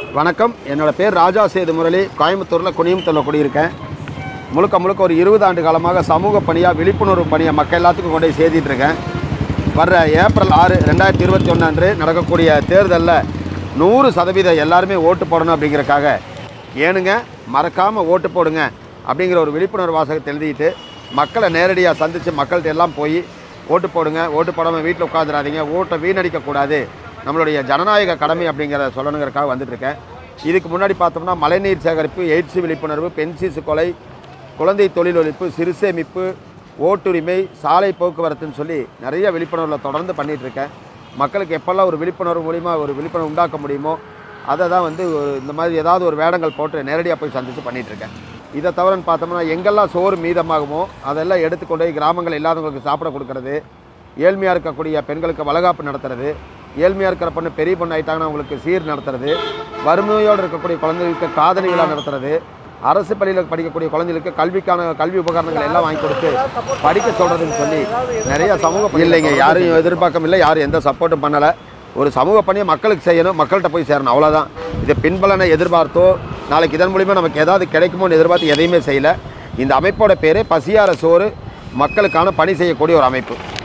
வணக்கம் என்னோட பேர் ராஜா சேது முரளி கோயம்புத்தூரில் குனியம்புத்தூரில் குடியிருக்கேன் முழுக்க முழுக்க ஒரு இருபது ஆண்டு காலமாக சமூக பணியாக விழிப்புணர்வு பணியை மக்கள் எல்லாத்துக்கும் கொண்டு போய் சேர்த்திட்டு இருக்கேன் வர்ற ஏப்ரல் ஆறு ரெண்டாயிரத்தி இருபத்தி ஒன்று அன்று நடக்கக்கூடிய தேர்தலில் நூறு சதவீதம் எல்லாருமே ஓட்டு போடணும் அப்படிங்கிறக்காக ஏனுங்க மறக்காமல் ஓட்டு போடுங்க அப்படிங்கிற ஒரு விழிப்புணர்வு வாசகத்தை எழுதிட்டு மக்களை நேரடியாக சந்தித்து மக்கள்கிட்ட எல்லாம் போய் ஓட்டு போடுங்க ஓட்டு போடாமல் வீட்டில் உட்காந்துடாதீங்க ஓட்டை வீணடிக்கக்கூடாது நம்மளுடைய ஜனநாயக கடமை அப்படிங்கிறத சொல்லணுங்கிறக்காக வந்துட்டு இருக்கேன் இதுக்கு முன்னாடி பார்த்தோம்னா மழைநீர் சேகரிப்பு எய்ட்ஸ் விழிப்புணர்வு பெண் சிசு கொலை குழந்தை தொழில் ஒழிப்பு சிறு சேமிப்பு ஓட்டுரிமை சாலை போக்குவரத்துன்னு சொல்லி நிறைய விழிப்புணர்வில் தொடர்ந்து பண்ணிட்டு இருக்கேன் மக்களுக்கு எப்பெல்லாம் ஒரு விழிப்புணர்வு மூலிமா ஒரு விழிப்புணர்வு உண்டாக்க முடியுமோ அதை தான் வந்து ஒரு இந்த மாதிரி ஏதாவது ஒரு வேடங்கள் போட்டு நேரடியாக போய் சந்தித்து பண்ணிட்டு இருக்கேன் இதை தவிரன்னு பார்த்தோம்னா எங்கெல்லாம் சோறு மீதமாகுமோ அதெல்லாம் எடுத்துக்கொண்டு போய் கிராமங்கள் இல்லாதவங்களுக்கு சாப்பிட கொடுக்கறது ஏழ்மையாக இருக்கக்கூடிய பெண்களுக்கு வளகாப்பு நடத்துறது ஏழ்மையாக இருக்கிற பொண்ணு பெரிய பொண்ணு ஆயிட்டாங்கன்னா அவங்களுக்கு சீர் நடத்துறது வறுமையோடு இருக்கக்கூடிய குழந்தைகளுக்கு காதணி விழா நடத்துறது அரசு பள்ளியில் படிக்கக்கூடிய குழந்தைகளுக்கு கல்விக்கான கல்வி உபகரணங்கள் எல்லாம் வாங்கி கொடுத்து படிக்க சொல்கிறதுன்னு சொல்லி நிறைய சமூக பணி இல்லைங்க யாரும் எதிர்பார்க்க இல்லை யாரும் எந்த சப்போர்ட்டும் பண்ணலை ஒரு சமூக பணியை மக்களுக்கு செய்யணும் மக்கள்கிட்ட போய் சேரணும் அவ்வளோதான் இது பின்பலனை எதிர்பார்த்தோ நாளைக்கு இதன் மூலிமா நமக்கு ஏதாவது கிடைக்குமோன்னு எதிர்பார்த்து எதையுமே செய்யலை இந்த அமைப்போட பேர் பசியார சோறு மக்களுக்கான பணி செய்யக்கூடிய ஒரு அமைப்பு